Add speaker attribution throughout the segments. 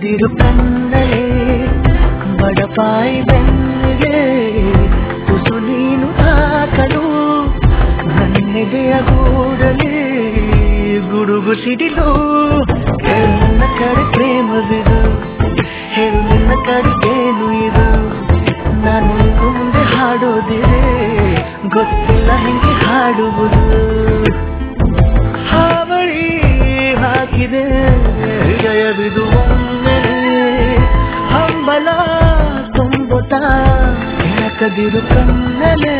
Speaker 1: ಕದಿರು ಕಣ್ಣಲೆ ಬಡಪಾಯಿ ಬೆನ್ನಿಗೆ ತುಸು ನೀನು ತಾಕಲು ನನ್ನೆದೆಯ ಗೂಡಲಿ ಗುಡುಗು ಸಿಡಿಲು ನನ್ನ ಕಡೆ ಪ್ರೇಮವಿದು ಹೇಳು ನಿನ್ನ ಕಡೆಗೇನು ಇದು ನಾನು ಇನ್ನು ಮುಂದೆ ಹಾಡೋದಿದೆ ಗೊತ್ತಿಲ್ಲ ಹೆಂಗೆ ಹಾಡುವುದು ಹಾವಳಿ ಹಾಕಿದೆ ಹೃದಯವಿದು ಒಮ್ಮೆ ಹಂಬಲ ತುಂಬುತ್ತಾ ಕೆಳಕದಿರು ಕಣ್ಣಲೆ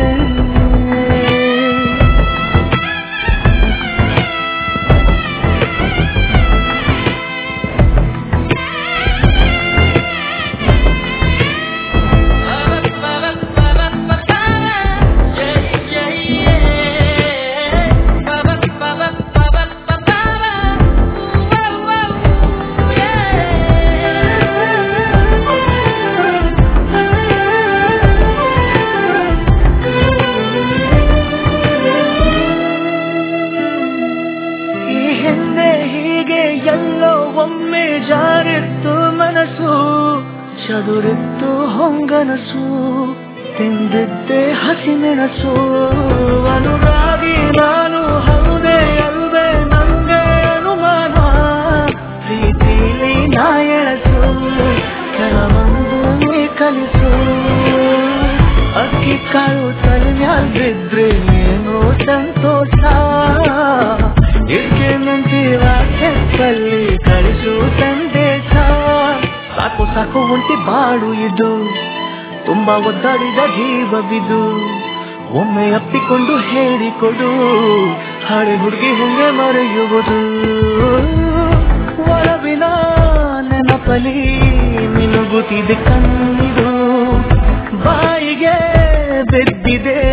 Speaker 1: ಈ ಹಿಂದೆ ಹೀಗೆ ಎಲ್ಲೋ ಒಮ್ಮೆ ಜಾರಿತ್ತು ಮನಸ್ಸು ಚದುರಿತ್ತು ಹೊಂಗನಸು ತಿಂದಿದ್ದೆ ಹಸಿಮೆಣಸು ಅನುರಾಗಿ ನಾನು ಹೌದೇ ಅಲ್ವೇ ನಂಗೆ ಅನುಮಾನ ಪ್ರೀತಿಲಿ ನಾ ಎಳಸು ಕೆಲವೊಂದು ನೀ ಕಲಿಸು ಅಕ್ಕಿ ಕಾಳು ತಲೆ ಮ್ಯಾಲ್ ಬಿದ್ರೆ ಏನೋ ಸಂತೋಷ ಇಡ್ಕೆ ನಂತೀವ ಕೆಪ್ಪಲ್ಲಿ ಕಳಿಸು ಸಂದೇಶ ಸಾಕು ಸಾಕು ಒಂಟಿ ಬಾಳು ಇದು ತುಂಬಾ ಒದ್ದಾಡಿದ ಜೀವವಿದು ಒಮ್ಮೆ ಅಪ್ಪಿಕೊಂಡು ಹೇಳಿಕೊಡು ಹಳೆ ಹುಡುಗಿ ಹೆಂಗೆ ಮರೆಯುವುದು ಒಳವಿನ ನೆನಪಲಿ ಮಿನುಗುತ್ತಿದೆ ಕಣ್ಣಿದು ಬಾಯಿಗೆ ಬೆದ್ದಿದೆ